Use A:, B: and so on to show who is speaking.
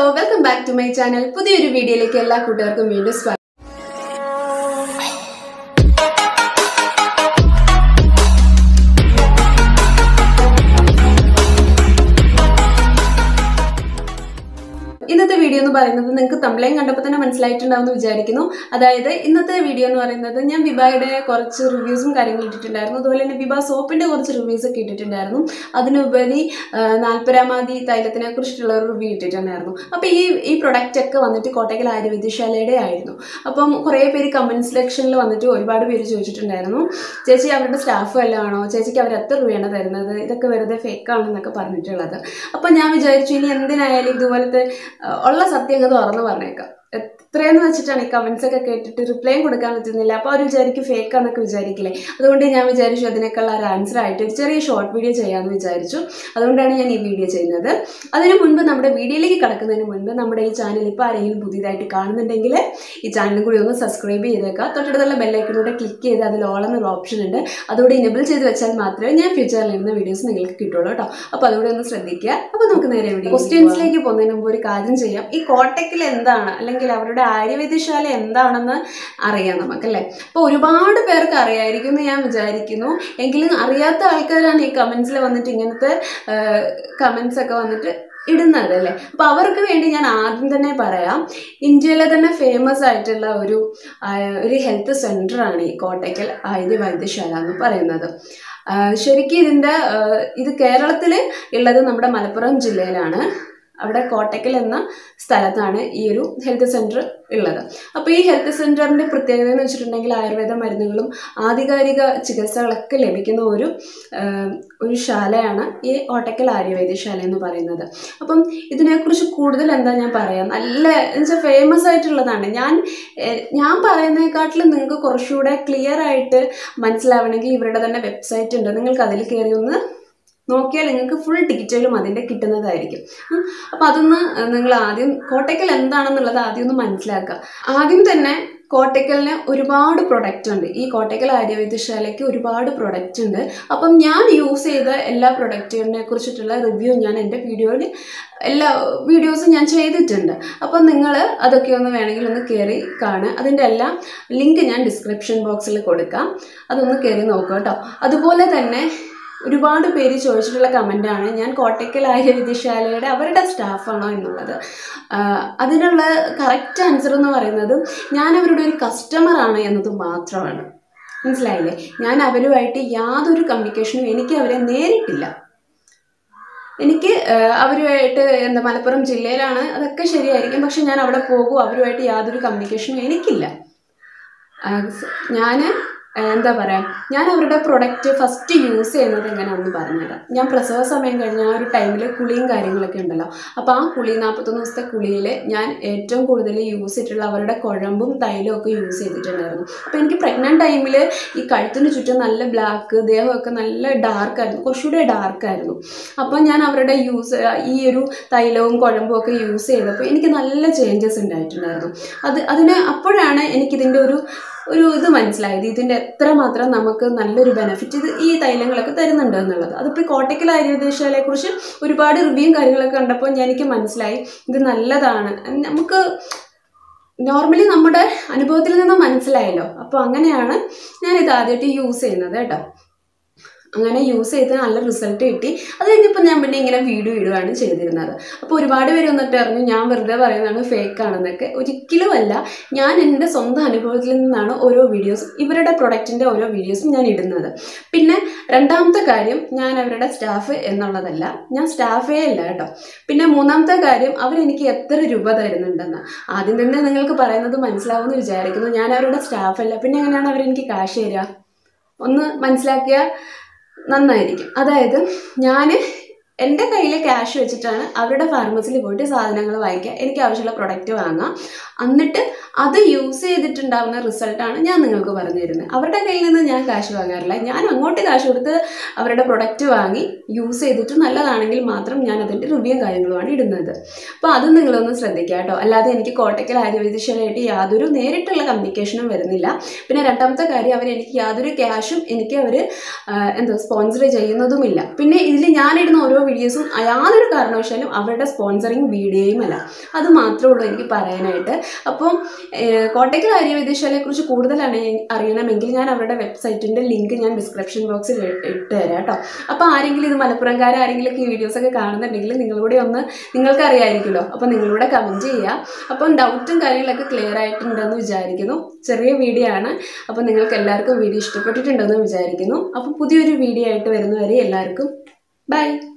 A: Welcome back to my channel പുതിയൊരു വീഡിയോയിലേക്ക് എല്ലാ കൂട്ടുകാർക്കും വീണ്ടും സ്വാഗതം ഇന്നത്തെ വീഡിയോ എന്ന് പറയുന്നത് നിങ്ങൾക്ക് തമ്പ്ലയും കണ്ടപ്പോൾ തന്നെ മനസ്സിലായിട്ടുണ്ടാവുമെന്ന് വിചാരിക്കുന്നു അതായത് ഇന്നത്തെ വീഡിയോ എന്ന് പറയുന്നത് ഞാൻ വിബായുടെ കുറച്ച് റിവ്യൂസും കാര്യങ്ങളും ഇട്ടിട്ടുണ്ടായിരുന്നു അതുപോലെ തന്നെ വിബ സോപ്പിന്റെ കുറച്ച് റിവ്യൂസ് ഒക്കെ ഇട്ടിട്ടുണ്ടായിരുന്നു അതിനുപരി ആ, നാൽപ്പരാമാതി തൈലത്തിനെ കുറിച്ചിട്ടുള്ള ഒരു റിവ്യൂ ഇട്ടിട്ടുണ്ടായിരുന്നു അപ്പോൾ ഈ ഈ പ്രൊഡക്റ്റ് ഒക്കെ വന്നിട്ട് കോട്ടയ്ക്കൽ ആയുർവേദ്യശാലയുടെ ആയിരുന്നു അപ്പം കുറേ പേര് കമന്റ് സെക്ഷനിൽ വന്നിട്ട് ഒരുപാട് പേര് ചോദിച്ചിട്ടുണ്ടായിരുന്നു ചേച്ചി അവരുടെ സ്റ്റാഫ് വല്ലതും ആണോ ചേച്ചിക്ക് അവർ എത്ര രൂപയാണ് തരുന്നത് ഇതൊക്കെ വെറുതെ ഫേക്ക് ആണെന്നൊക്കെ പറഞ്ഞിട്ടുള്ളത് അപ്പം ഞാൻ വിചാരിച്ചു ഇനി എന്തിനായാലും ഇതുപോലത്തെ ആ, ഉള്ള സത്യം അങ്ങ് തുറന്ന് പറഞ്ഞേക്കാം എത്രയെന്ന് വെച്ചിട്ടാണ് ഈ കമൻസ് ഒക്കെ കേട്ടിട്ട് റിപ്ലൈയും കൊടുക്കാൻ പറ്റുന്നില്ല അപ്പോൾ അവർ വിചാരിക്കും ഫേക്ക് ആണെന്നൊക്കെ വിചാരിക്കില്ലേ അതുകൊണ്ട് ഞാൻ വിചാരിച്ചു അതിനേക്കുള്ള ഒരു ആൻസർ ആയിട്ട് ഒരു ചെറിയ ഷോർട്ട് വീഡിയോ ചെയ്യാമെന്ന് വിചാരിച്ചു അതുകൊണ്ടാണ് ഞാൻ ഈ വീഡിയോ ചെയ്യുന്നത് അതിന് മുൻപ് നമ്മുടെ വീഡിയോയിലേക്ക് കടക്കുന്നതിന് മുൻപ് നമ്മുടെ ഈ ചാനൽ ഇപ്പോൾ ആരെങ്കിലും പുതിയതായിട്ട് കാണുന്നുണ്ടെങ്കിൽ ഈ ചാനലും കൂടി ഒന്ന് സബ്സ്ക്രൈബ് ചെയ്തേക്കുക തൊട്ടടുത്തുള്ള ബെല്ലൈക്കനൂടെ ക്ലിക്ക് ചെയ്ത് അതിൽ ഓൾ എന്നൊരു ഓപ്ഷൻ ഉണ്ട് അതുകൂടി ഇനബിൾ ചെയ്ത് വെച്ചാൽ മാത്രമേ ഞാൻ ഫ്യൂച്ചറിൽ ഇടുന്ന വീഡിയോസ് നിങ്ങൾക്ക് കിട്ടുള്ളൂ കേട്ടോ അപ്പോൾ അതുകൂടി ഒന്ന് ശ്രദ്ധിക്കുക അപ്പോൾ നമുക്ക് നേരെ വീഡിയോ ക്വസ്റ്റ്യൻസിലേക്ക് പോകുന്നതിന് മുമ്പ് ഒരു കാര്യം ചെയ്യാം ഈ കോട്ടക്കിൽ എന്താണ് അല്ലെങ്കിൽ അവരുടെ ആയുർവേദശാല എന്താണെന്ന് അറിയാം നമുക്കല്ലേ അപ്പോൾ ഒരുപാട് പേർക്ക് അറിയായിരിക്കും എന്ന് ഞാൻ വിചാരിക്കുന്നു എങ്കിലും അറിയാത്ത ആൾക്കാരാണ് ഈ കമൻസിൽ വന്നിട്ട് ഇങ്ങനത്തെ കമൻസ് ഒക്കെ വന്നിട്ട് ഇടുന്നത് അല്ലേ അപ്പൊ അവർക്ക് വേണ്ടി ഞാൻ ആദ്യം തന്നെ പറയാം ഇന്ത്യയിലെ തന്നെ ഫേമസ് ആയിട്ടുള്ള ഒരു ആ, ഒരു ഹെൽത്ത് സെന്റർ ആണ് ഈ കോട്ടയ്ക്കൽ ആയുധ വൈദ്യശാല എന്ന് പറയുന്നത് ആ, ശരിക്കും ഇതിൻ്റെ ആ, ഇത് കേരളത്തിൽ ഉള്ളത് നമ്മുടെ മലപ്പുറം ജില്ലയിലാണ് അവിടെ കോട്ടയ്ക്കൽ എന്ന സ്ഥലത്താണ് ഈ ഒരു ഹെൽത്ത് സെൻറ്റർ ഉള്ളത് അപ്പോൾ ഈ ഹെൽത്ത് സെൻറ്ററിൻ്റെ പ്രത്യേകത എന്ന് വെച്ചിട്ടുണ്ടെങ്കിൽ ആയുർവേദ മരുന്നുകളും ആധികാരിക ചികിത്സകളൊക്കെ ലഭിക്കുന്ന ഒരു ആ, ഒരു ശാലയാണ് ഈ കോട്ടയ്ക്കൽ ആയുർവേദശാല എന്ന് പറയുന്നത് അപ്പം ഇതിനെക്കുറിച്ച് കൂടുതൽ എന്താ ഞാൻ പറയാം നല്ല എന്നുവെച്ചാൽ ഫേമസ് ആയിട്ടുള്ളതാണ് ഞാൻ എ- ഞാൻ പറയുന്നതിനെക്കാട്ടിലും നിങ്ങൾക്ക് കുറച്ചുകൂടെ ക്ലിയർ ആയിട്ട് മനസ്സിലാവണമെങ്കിൽ ഇവരുടെ തന്നെ വെബ്സൈറ്റ് ഉണ്ട് നിങ്ങൾക്ക് അതിൽ കയറി ഒന്ന് നോക്കിയാൽ നിങ്ങൾക്ക് ഫുൾ ഡീറ്റെയിലും അതിൻ്റെ കിട്ടുന്നതായിരിക്കും ഉം. അപ്പം അതൊന്ന് നിങ്ങൾ ആദ്യം കോട്ടയ്ക്കൽ എന്താണെന്നുള്ളത് ആദ്യം ഒന്ന് മനസ്സിലാക്കുക ആദ്യം തന്നെ കോട്ടയ്ക്കലിന് ഒരുപാട് പ്രൊഡക്റ്റ് ഉണ്ട് ഈ കോട്ടയ്ക്കൽ ആയുർവേദശാലയ്ക്ക് ഒരുപാട് പ്രൊഡക്റ്റ് ഉണ്ട് അപ്പം ഞാൻ യൂസ് ചെയ്ത എല്ലാ പ്രൊഡക്റ്റുകളെ കുറിച്ചിട്ടുള്ള റിവ്യൂ ഞാൻ എൻ്റെ വീഡിയോയിൽ എല്ലാ വീഡിയോസും ഞാൻ ചെയ്തിട്ടുണ്ട് അപ്പം നിങ്ങൾ അതൊക്കെ ഒന്ന് വേണമെങ്കിൽ ഒന്ന് കയറി കാണുക അതിൻ്റെ എല്ലാം ലിങ്ക് ഞാൻ ഡിസ്ക്രിപ്ഷൻ ബോക്സിൽ കൊടുക്കാം അതൊന്ന് കയറി നോക്കുക കേട്ടോ അതുപോലെ തന്നെ ഒരുപാട് പേര് ചോദിച്ചിട്ടുള്ള കമൻ്റാണ് ഞാൻ കോട്ടയ്ക്കൽ ആയുർവേദശാലയുടെ അവരുടെ സ്റ്റാഫാണോ എന്നുള്ളത് ആഹ് അതിനുള്ള കറക്റ്റ് ആൻസർ എന്ന് പറയുന്നത് ഞാൻ അവരുടെ ഒരു കസ്റ്റമറാണ് എന്നത് മാത്രമാണ് മനസ്സിലായില്ലേ ഞാൻ അവരുമായിട്ട് യാതൊരു കമ്മ്യൂണിക്കേഷനും എനിക്ക് അവരെ നേരിട്ടില്ല എനിക്ക് ആഹ് അവരുമായിട്ട് എന്താ മലപ്പുറം ജില്ലയിലാണ് അതൊക്കെ ശരിയായിരിക്കും പക്ഷെ ഞാൻ അവിടെ പോകും അവരുമായിട്ട് യാതൊരു കമ്മ്യൂണിക്കേഷനും എനിക്കില്ല ഞാൻ എന്താ പറയുക ഞാൻ അവരുടെ പ്രൊഡക്റ്റ് ഫസ്റ്റ് യൂസ് ചെയ്യുന്നത് എങ്ങനെയാണെന്ന് പറഞ്ഞുതരാം ഞാൻ പ്രസവ സമയം കഴിഞ്ഞ ആ ഒരു ടൈമിൽ കുളിയും കാര്യങ്ങളൊക്കെ ഉണ്ടല്ലോ അപ്പോൾ ആ കുളി നാൽപ്പത്തൊന്ന് ദിവസത്തെ കുളിയിൽ ഞാൻ ഏറ്റവും കൂടുതൽ യൂസ് ചെയ്തിട്ടുള്ള അവരുടെ കുഴമ്പും തൈലും ഒക്കെ യൂസ് ചെയ്തിട്ടുണ്ടായിരുന്നു അപ്പോൾ എനിക്ക് പ്രഗ്നൻറ്റ് ടൈമിൽ ഈ കഴുത്തിന് ചുറ്റും നല്ല ബ്ലാക്ക് ദേഹമൊക്കെ നല്ല ഡാർക്കായിരുന്നു കുറച്ചുകൂടെ ഡാർക്കായിരുന്നു അപ്പോൾ ഞാൻ അവരുടെ യൂസ് ഈ ഒരു തൈലവും കുഴമ്പും ഒക്കെ യൂസ് ചെയ്തപ്പോൾ എനിക്ക് നല്ല ചേഞ്ചസ് ഉണ്ടായിട്ടുണ്ടായിരുന്നു അത് അതിന് അപ്പോഴാണ് എനിക്കിതിൻ്റെ ഒരു ഒരു ഇത് മനസ്സിലായത് ഇതിൻ്റെ എത്രമാത്രം നമുക്ക് നല്ലൊരു ബെനിഫിറ്റ് ഇത് ഈ തൈലങ്ങളൊക്കെ തരുന്നുണ്ട് എന്നുള്ളത് അതിപ്പോൾ ഈ കോട്ടയ്ക്കൽ ആയുർവേദശാലയെ കുറിച്ച് ഒരുപാട് റിവ്യൂവും കാര്യങ്ങളൊക്കെ കണ്ടപ്പോൾ ഞാൻ എനിക്ക് മനസ്സിലായി ഇത് നല്ലതാണ് നമുക്ക് നോർമലി നമ്മുടെ അനുഭവത്തിൽ നിന്ന് മനസ്സിലായല്ലോ അപ്പോൾ അങ്ങനെയാണ് ഞാനിത് ആദ്യമായിട്ട് യൂസ് ചെയ്യുന്നത് കേട്ടോ അങ്ങനെ യൂസ് ചെയ്ത് നല്ല റിസൾട്ട് കിട്ടി അത് കഴിഞ്ഞപ്പോൾ ഞാൻ പിന്നെ ഇങ്ങനെ വീഡിയോ ഇടുകയാണ് ചെയ്തിരുന്നത് അപ്പോൾ ഒരുപാട് പേര് വന്നിട്ട് അറിഞ്ഞു ഞാൻ വെറുതെ പറയുന്നതാണ് ഫേക്ക് ആണെന്നൊക്കെ ഒരിക്കലും അല്ല ഞാൻ എൻ്റെ സ്വന്തം അനുഭവത്തിൽ നിന്നാണ് ഓരോ വീഡിയോസും ഇവരുടെ പ്രൊഡക്റ്റിൻ്റെ ഓരോ വീഡിയോസും ഞാൻ ഇടുന്നത് പിന്നെ രണ്ടാമത്തെ കാര്യം ഞാൻ അവരുടെ സ്റ്റാഫ് എന്നുള്ളതല്ല ഞാൻ സ്റ്റാഫേ അല്ല കേട്ടോ പിന്നെ മൂന്നാമത്തെ കാര്യം അവരെനിക്ക് എത്ര രൂപ തരുന്നുണ്ടെന്ന് ആദ്യം തന്നെ നിങ്ങൾക്ക് പറയുന്നത് മനസ്സിലാവുമെന്ന് വിചാരിക്കുന്നു ഞാൻ അവരുടെ സ്റ്റാഫല്ല പിന്നെ എങ്ങനെയാണ് അവരെനിക്ക് കാശ് തരിക ഒന്ന് മനസ്സിലാക്കിയ നന്നായിരിക്കും അതായത് ഞാൻ എൻ്റെ കയ്യിൽ ക്യാഷ് വെച്ചിട്ടാണ് അവരുടെ ഫാർമസിയിൽ പോയിട്ട് സാധനങ്ങൾ വാങ്ങിക്കുക എനിക്ക് ആവശ്യമുള്ള പ്രൊഡക്റ്റ് വാങ്ങാം എന്നിട്ട് അത് യൂസ് ചെയ്തിട്ടുണ്ടാവുന്ന റിസൾട്ടാണ് ഞാൻ നിങ്ങൾക്ക് പറഞ്ഞു തരുന്നത് അവരുടെ കയ്യിൽ നിന്ന് ഞാൻ കാശ് വാങ്ങാറില്ല ഞാൻ അങ്ങോട്ട് കാശ് കൊടുത്ത് അവരുടെ പ്രൊഡക്റ്റ് വാങ്ങി യൂസ് ചെയ്തിട്ട് നല്ലതാണെങ്കിൽ മാത്രം ഞാൻ അതിൻ്റെ റിവ്യൂ കാര്യങ്ങളുമാണ് ഇടുന്നത് അപ്പോൾ അത് നിങ്ങളൊന്ന് ശ്രദ്ധിക്കുക കേട്ടോ അല്ലാതെ എനിക്ക് കോട്ടയ്ക്കൽ ആയുർവേദശാലയായിട്ട് യാതൊരു നേരിട്ടുള്ള കമ്മ്യൂണിക്കേഷനും വരുന്നില്ല പിന്നെ രണ്ടാമത്തെ കാര്യം അവർ എനിക്ക് യാതൊരു ക്യാഷും എനിക്ക് അവർ എന്താ സ്പോൺസർ ചെയ്യുന്നതുമില്ല പിന്നെ ഇതിൽ ഞാനിടുന്ന ഓരോ വീഡിയോസും യാതൊരു കാരണവശാലും അവരുടെ സ്പോൺസറിങ് വീഡിയോയും അല്ല അത് മാത്രമേ ഉള്ളൂ എനിക്ക് പറയാനായിട്ട് അപ്പം ഏഹ്, കോട്ടയ്ക്കൽ ആര്യവൈദ്യശാലയെ കുറിച്ച് കൂടുതൽ അറിയ- അറിയണമെങ്കിൽ ഞാൻ അവരുടെ വെബ്സൈറ്റിൻ്റെ ലിങ്ക് ഞാൻ ഡിസ്ക്രിപ്ഷൻ ബോക്സിൽ ഇട്ട് തരാം കേട്ടോ അപ്പോൾ ആരെങ്കിലും ഇത് മലപ്പുറംകാർ ആരെങ്കിലും ഒക്കെ ഈ വീഡിയോസൊക്കെ കാണുന്നുണ്ടെങ്കിൽ നിങ്ങളൂടെ ഒന്ന് നിങ്ങൾക്ക് അറിയാമായിരിക്കുമല്ലോ അപ്പോൾ നിങ്ങളൂടെ കമൻറ്റ് ചെയ്യുക അപ്പം ഡൗട്ടും കാര്യങ്ങളൊക്കെ ക്ലിയർ ആയിട്ടുണ്ടെന്ന് വിചാരിക്കുന്നു ചെറിയ വീഡിയോ ആണ് അപ്പോൾ നിങ്ങൾക്ക് എല്ലാവർക്കും വീഡിയോ ഇഷ്ടപ്പെട്ടിട്ടുണ്ടെന്ന് വിചാരിക്കുന്നു അപ്പോൾ പുതിയൊരു വീഡിയോ ആയിട്ട് വരുന്നവരെ എല്ലാവർക്കും ബൈ